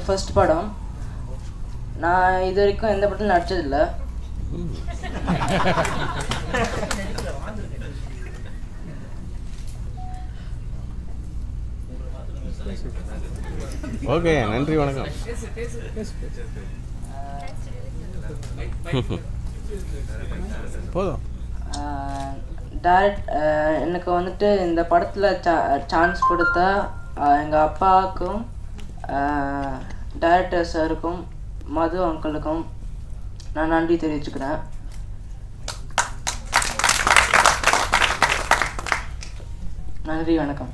first படம் நான் இது வரைக்கும் எந்த படத்திலும் நடிச்சதில்லை ஓகே நன்றி வணக்கம் போதும் டேரக்ட் எனக்கு வந்துட்டு இந்த படத்தில் சான்ஸ் கொடுத்தா எங்கள் அப்பாவுக்கும் டைரக்டர் சாருக்கும் மது அங்கிளுக்கும் நான் நன்றி தெரிவிச்சுக்கிறேன் நன்றி வணக்கம்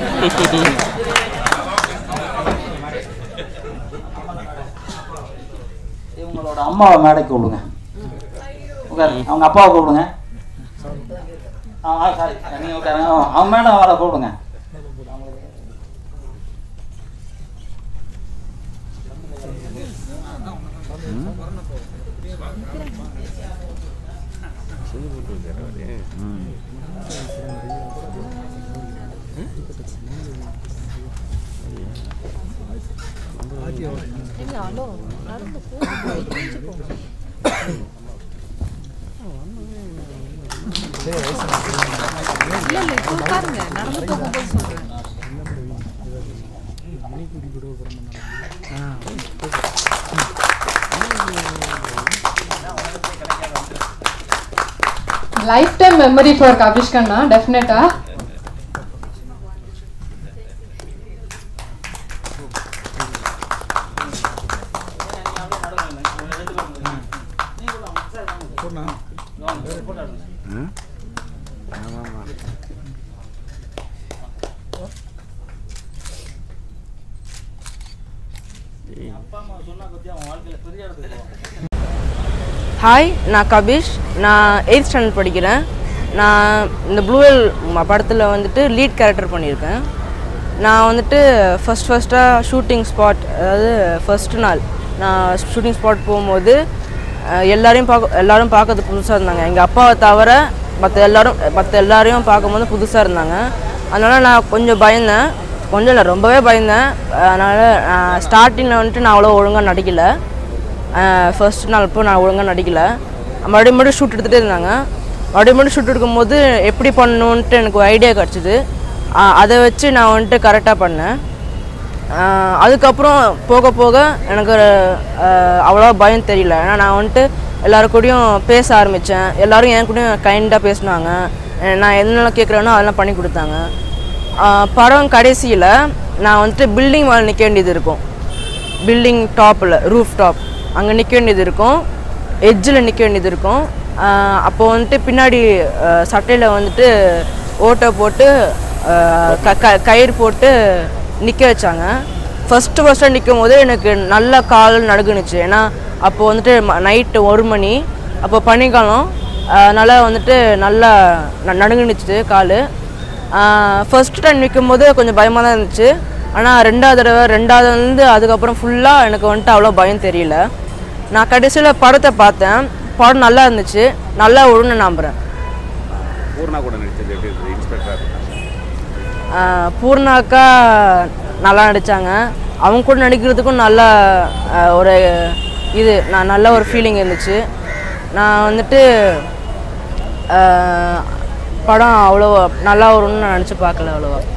இவங்களோட அம்மாவை மேடைக்கு கூப்பிடுங்க உட்காரு அவங்க அப்பாவை கூப்பிடுங்க ஆ சாரி நீங்கள் உட்காருங்க ஆ, அவங்க மேடம் அவரை கூப்பிடுங்க இல்ல இல்ல இப்ப உட்காருங்க நடந்து போகும்போது சொல்றேன் lifetime memory for Kapish கண்ணா டெஃபினட்டா ஹாய் நான் கபிஷ் நான் எயித் ஸ்டாண்டர்ட் படிக்கிறேன் நான் இந்த ப்ளூவெல் படத்தில் வந்துட்டு லீட் கேரக்டர் பண்ணியிருக்கேன் நான் வந்துட்டு ஃபஸ்ட் ஃபஸ்ட்டாக ஷூட்டிங் ஸ்பாட் அதாவது ஃபஸ்ட்டு நாள் நான் ஷூட்டிங் ஸ்பாட் போகும்போது அஹ், எல்லாரையும் பார்க்க எல்லாரும் பார்க்கறது புதுசாக இருந்தாங்க எங்கள் அப்பாவை தவிர மற்ற எல்லாரும் மற்ற எல்லாரையும் பார்க்கும்போது புதுசாக இருந்தாங்க அதனால் நான் கொஞ்சம் பயந்தேன் கொஞ்சம் இல்லை ரொம்பவே பயந்தேன் அதனால் ஸ்டார்டிங்கில் வந்துட்டு நான் அவ்வளோ ஒழுங்காக நடிக்கலை ஃபர்ஸ்ட் நாள் இப்போ நான் ஒழுங்காக நடிக்கல மறுபடியும் மறுபடியும் ஷூட் எடுத்துகிட்டே இருந்தாங்க மறுபடியும் மறுபடியும் ஷூட் எடுக்கும்போது எப்படி பண்ணணுன்ட்டு எனக்கு ஒரு ஐடியா கிடச்சிது அதை வச்சு நான் வந்துட்டு கரெக்டாக பண்ணேன் ஆஹ் அதுக்கப்புறம் போக போக எனக்கு ஆஹ் அவ்வளோவா பயம் தெரியல ஏன்னா நான் வந்துட்டு எல்லாரு கூடயும் பேச ஆரம்பித்தேன் எல்லாரும் என் கூடயும் கைண்டாக பேசினாங்க அஹ் நான் என்னெல்லாம் கேட்குறேனோ அதெல்லாம் பண்ணி கொடுத்தாங்க ஆஹ் படம் கடைசியில் நான் வந்துட்டு பில்டிங் மேலே நிற்க வேண்டியது இருக்கும் பில்டிங் டாப்பில் ரூஃப் டாப் அங்கே நிற்க வேண்டியது இருக்கும் எட்ஜில் நிற்க வேண்டியது இருக்கும் ஆஹ் அப்போ வந்துட்டு பின்னாடி சட்டையில் வந்துட்டு ஓட்டை போட்டு ஆஹ் க க கயிறு போட்டு நிற்க வச்சாங்க ஃபஸ்ட்டு ஃபஸ்ட்டாக நிற்கும் போது எனக்கு நல்ல கால் நடுங்குனுச்சு ஏன்னா அப்போ வந்துட்டு நைட்டு ஒரு மணி அப்போ பனிக்காலம் அதனால் வந்துட்டு நல்லா ந- நடுங்குனுச்சு கால் ஃபர்ஸ்ட் டைம் நிற்கும் போது கொஞ்சம் பயமாக தான் இருந்துச்சு ஆனால் ரெண்டாவது தடவை ரெண்டாவது வந்து அதுக்கப்புறம் ஃபுல்லாக எனக்கு வந்துட்டு அவ்வளோ பயம் தெரியல நான் கடைசியில் படத்தை பார்த்தேன் படம் நல்லா இருந்துச்சு நல்லா ஒழுங்கு நம்புகிறேன் பூர்ணா கூட நடிச்சது எப்படி இருக்குது இன்ஸ்பெக்டர் பூர்ணாக்கா நல்லா நடித்தாங்க அவங்க கூட நடிக்கிறதுக்கும் நல்ல ஆஹ், ஒரு இது நான் நல்ல ஒரு ஃபீலிங் இருந்துச்சு நான் வந்துட்டு ஆஹ், படம் அவ்வளோ நல்லா வரும்னு நான் நினச்சி பார்க்கல அவ்வளோவா